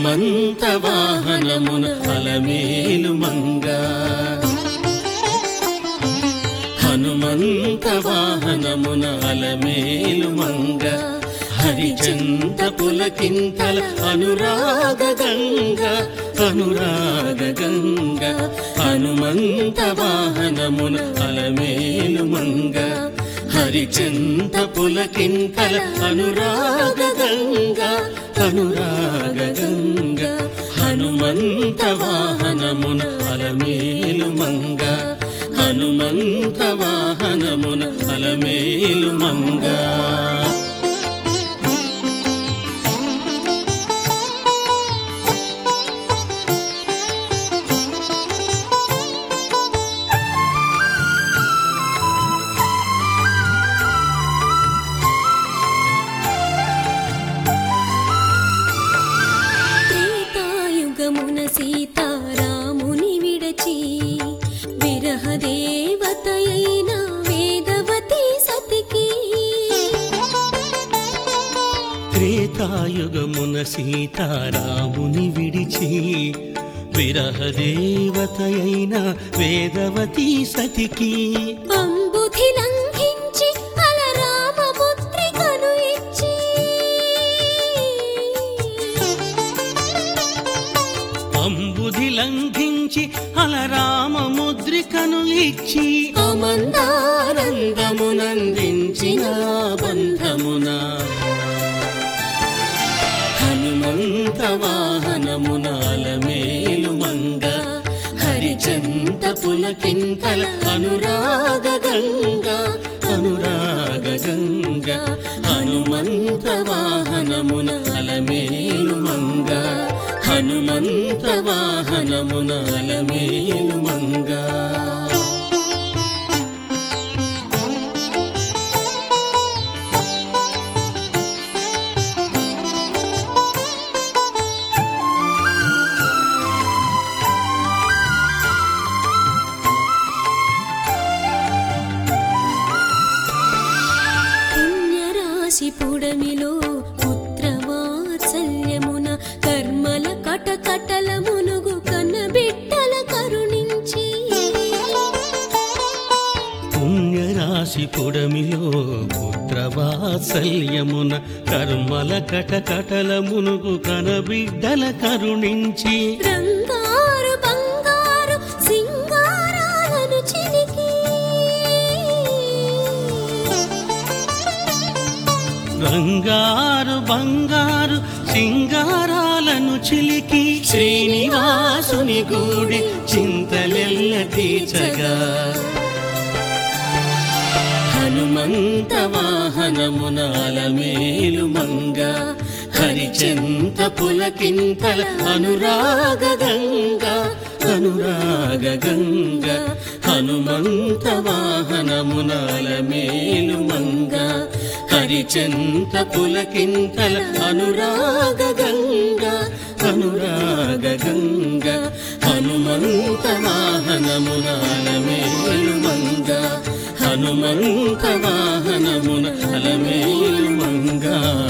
హనుమంత వాహనమున అలమేలు మంగ హనుమంత వాహనమున అలమేలు మంగ హరిచంత పులకింతల అనురాగ గంగ అనురాగ గంగ హనుమంత వాహనమున అలమేలు మంగ హరిచంత పులకింతల అనురాగ గంగ అనురాగ గంగ హనుమంత వాహనమున అలమేలు మంగ హనుమంత వాహనమున అలమేలు మంగ త్రేతాయుగమున సీతారాముని విడచి విరహ దేవతయైన వేదవతి సతికి త్రేతాయుగమున సీతారాముని విడిచి విరహదేవతయైన వేదవతి సతికి అంబుధి లంఘించి అలరామ ముద్రికను ఇచ్చి అంబుధి లంఘించి అలరామ ముద్రికను ఇచ్చి అమందానందమునందించిన బంధమున హనుమంత వాహనమున అలమేలు మంగ హరిచంత పులకింతల అనురాగ గంగ అనురాగ గంగ హనుమంత వాహనమున అలమేలు మంగ హనుమంత వాహనమున అలమేలు మంగ పుణ్యరాశి పుడమిలో పుత్రవాత్సల్యమున కర్మల కటకటల మునుగు కన్నబిడ్డల కరుణించి పుణ్యరాశి పుడమిలో పుత్రవాత్సల్యమున కర్మల కటకటల మునుగు కనబిడ్డల కరుణించి రంగారు బంగారు సింగారాలను చిలికి బంగారు బంగారు సింగారాలను చిలికి శ్రీనివాసుని గూడి చింతలెల్ల తీర్చగా హనుమంత వాహనమున అలమేలు మంగ హరిచంత పులకింతల అనురాగ గంగ అనురాగ గంగ హనుమంత వాహనమున అలమేలు మంగ హరిచంత పులకింతల అనురాగ గంగ అనురాగ గంగ హనుమంత వాహనమున అలమేలు మంగ హనుమంత వాహనమున అలమేలు మంగా